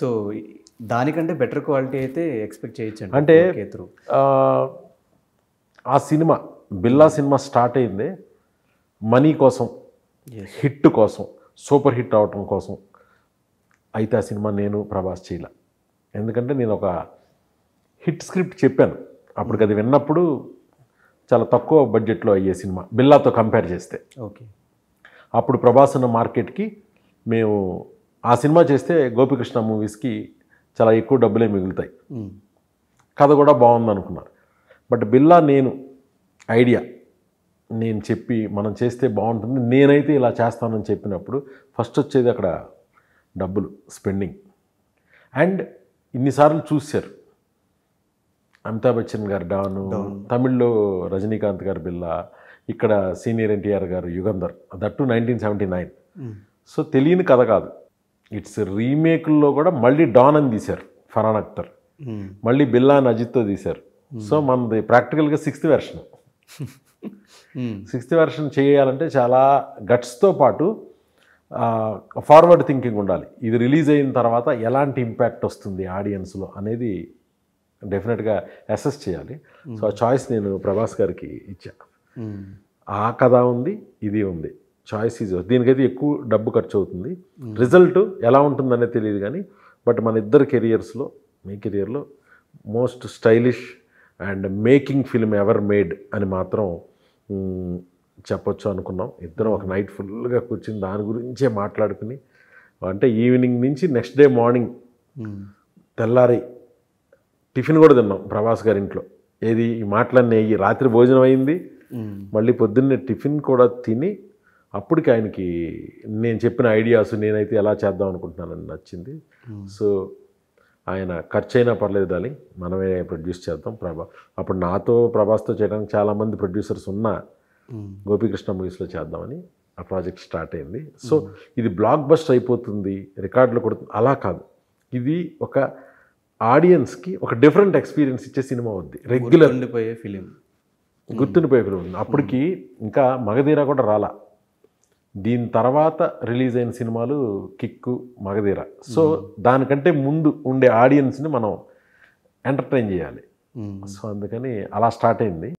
So దానికంటే better quality అయితే expect చేయొచ్చు అంటే త్రూ ఆ, ఆ సినిమా బిల్లా సినిమా స్టార్ట్ అయింది మనీ కోసం Yes. హిట్ కోసం సూపర్ హిట్ అవటం కోసం అయితే ఆ సినిమా నేను ప్రభాస్ చేయలే ఎందుకంటే నేను ఒక హిట్ స్క్రిప్ట్ చెప్పాను అప్పటికి అది విన్నప్పుడు చాలా తక్కువ బడ్జెట్లో అయ్యే సినిమా బిల్లాతో కంపేర్ చేస్తే ఓకే అప్పుడు ప్రభాస్ ఉన్న మార్కెట్కి మేము ఆ సినిమా చేస్తే గోపికృష్ణ మూవీస్కి చాలా ఎక్కువ డబ్బులే మిగులుతాయి కథ కూడా బాగుంది అనుకున్నారు బట్ బిల్లా నేను ఐడియా నేను చెప్పి మనం చేస్తే బాగుంటుంది నేనైతే ఇలా చేస్తానని చెప్పినప్పుడు ఫస్ట్ వచ్చేది అక్కడ డబ్బులు స్పెండింగ్ అండ్ ఇన్నిసార్లు చూశారు అమితాబ్ బచ్చన్ గారు డాను తమిళ్లో రజనీకాంత్ గారు బిల్లా ఇక్కడ senior NTR garu Yugandhar that nineteen seventy nine so తెలియని కథ కాదు ఇట్స్ రీమేక్లో కూడా మళ్ళీ డాన్ అని తీశారు ఫరాన్ అఖ్తర్ మళ్ళీ బిల్లా అని అజిత్తో తీశారు సో మనది ప్రాక్టికల్గా సిక్స్త్ వెర్షన్ సిక్స్త్ వెర్షన్ చేయాలంటే చాలా గట్స్తో పాటు ఫార్వర్డ్ థింకింగ్ ఉండాలి ఇది రిలీజ్ అయిన తర్వాత ఎలాంటి ఇంపాక్ట్ వస్తుంది ఆడియన్స్లో అనేది డెఫినెట్గా అసెస్ చేయాలి సో ఆ చాయిస్ నేను ప్రభాస్ గారికి ఇచ్చా ఆ కథ ఉంది ఇది ఉంది చాయిస్ ఈజ్ దీనికైతే ఎక్కువ డబ్బు ఖర్చు అవుతుంది రిజల్ట్ ఎలా ఉంటుందనేది తెలియదు కానీ బట్ మన ఇద్దరు కెరియర్స్లో మీ కెరియర్లో most stylish and making film ever made అని మాత్రం మ్, చెప్పొచ్చు అనుకున్నాం ఇద్దరం ఒక నైట్ ఫుల్గా కూర్చుని దాని గురించే మాట్లాడుకుని అంటే ఈవినింగ్ నుంచి నెక్స్ట్ డే మార్నింగ్ తెల్లారి టిఫిన్ కూడా తిన్నాం ప్రభాస్ గారి ఇంట్లో ఏది ఈ మాటలన్నీ అయ్యి రాత్రి భోజనం అయింది మళ్ళీ పొద్దున్నే టిఫిన్ కూడా తిని అప్పటికి ఆయనకి నేను చెప్పిన ఐడియాస్ నేనైతే ఎలా చేద్దాం అనుకుంటున్నానని నచ్చింది సో ఆయన ఖర్చు అయినా పర్లేదు డార్లింగ్ మనమే ప్రొడ్యూస్ చేద్దాం ప్రభా అప్పుడు నాతో ప్రభాస్తో చేయడానికి చాలామంది ప్రొడ్యూసర్స్ ఉన్నా గోపీకృష్ణ మూవీస్లో చేద్దామని ఆ ప్రాజెక్ట్ స్టార్ట్ అయింది సో ఇది బ్లాక్ బస్టర్ అయిపోతుంది రికార్డులు కొడుతుంది అలా కాదు ఇది ఒక ఆడియన్స్కి ఒక డిఫరెంట్ ఎక్స్పీరియన్స్ ఇచ్చే సినిమా అవుద్ది రెగ్యులర్ ఉండిపోయే ఫిలిం గుర్తుండిపోయే ఫిల్మ్ ఉంది అప్పటికి ఇంకా మగధీర కూడా రాలా దీని తర్వాత రిలీజ్ అయిన సినిమాలు కిక్కు మగధీర సో దానికంటే ముందు ఉండే ఆడియన్స్ని మనం ఎంటర్టైన్ చేయాలి సో అందుకని అలా స్టార్ట్ అయింది